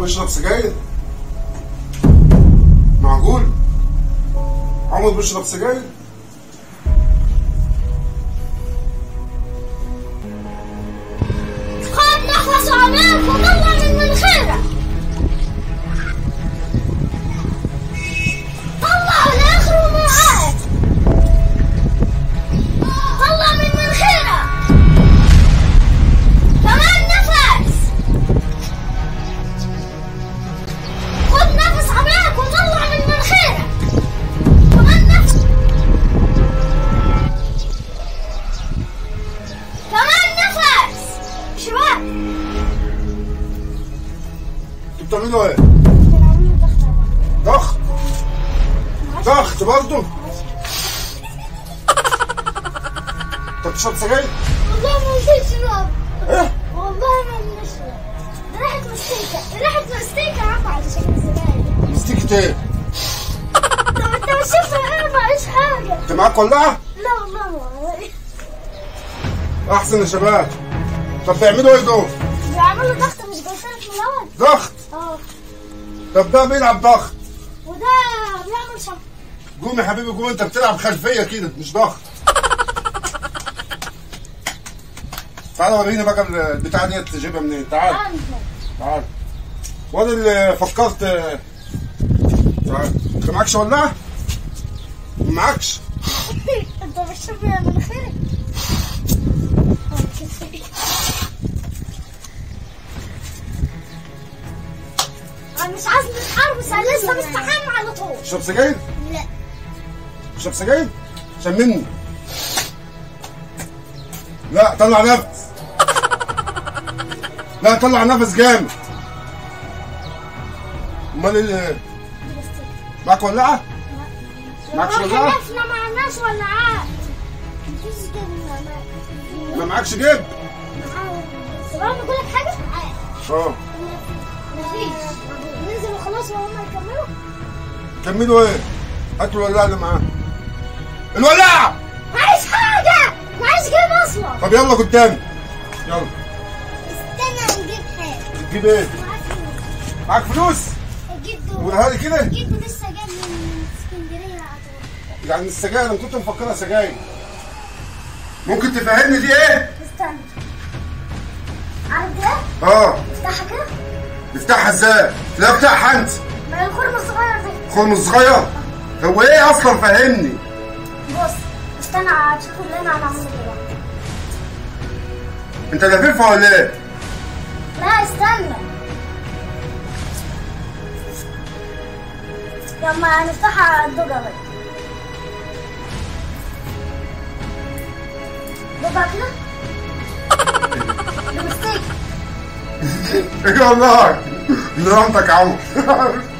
بيشرب سجاير معقول عمر بيشرب سجاير خد نفس عميق وطلع من مناخيرك طلع لاخره معاك طلع من مناخيرك كمان نفس خد نفس عميق وطلع من مناخيرك كمان نفس كمان نفس شباب انتوا بتعملوا ايه؟ ضغط ضغط برضه انت بتشرب سجاير؟ والله ما بنشرب ايه؟ والله ما بنشرب ريحة مستيكة ريحة مستيكة عفوا على شكل الزباين مستيكة ايه؟ طب انت مش شايفها ايه ما ايش حاجة انت معاك ولاعة؟ لا والله ما احسن يا شباب طب بيعملوا ايه دول؟ بيعملوا ضغط مش قلتلك من الاول ضغط اه طب ده بيلعب ضغط وده بيعمل شم قوم يا حبيبي قوم انت بتلعب خلفيه كده مش ضغط تعال وريني بقى البتاعه ديت تجيبها منين تعال انت تعال وانا اللي فكرت تعال انت معكش ولاعه؟ معكش انت بتشرب من مناخيرك انا مش عايز نتحارب بس انا لسه مستحمى على طول تشرب سجاير؟ لا تشرب سجاير؟ عشان مني لا طلع نفس لا طلع نفس جامد امال اللي معاك ولاعه؟ معكش هو ولاعة؟ خلفنا ما عندناش ولاعات مفيش جبنة ما معكش جيب؟ طب انا بقول لك حاجة اه مفيش ننزل وخلاص وهم يكملوا كملوا ايه؟ هاتوا الولاعه اللي معاه الولاعه معيش حاجة معيش جيب اصلا طب يلا قدامي يلا استنى نجيب حاجة تجيب ايه؟ معاك فلوس؟ جده قولها لي كده جده لسه جاي من اسكندرية على طول يعني السجاير انا كنت مفكرها سجاير ممكن تفهمني دي ايه؟ استنى عارف ده؟ اه افتحها كده نفتحها ازاي؟ لا افتحها انت ما الخرم الصغير ده خرم صغير هو ايه اصلا فهمني بص استنى هتشوف اللي انا هنعمله دلوقتي انت لفيفها ولا ايه؟ لا استنى لما نفتحها الدوجة بقى دوجة كده بمستيك ايه والله نرمتك يا عمر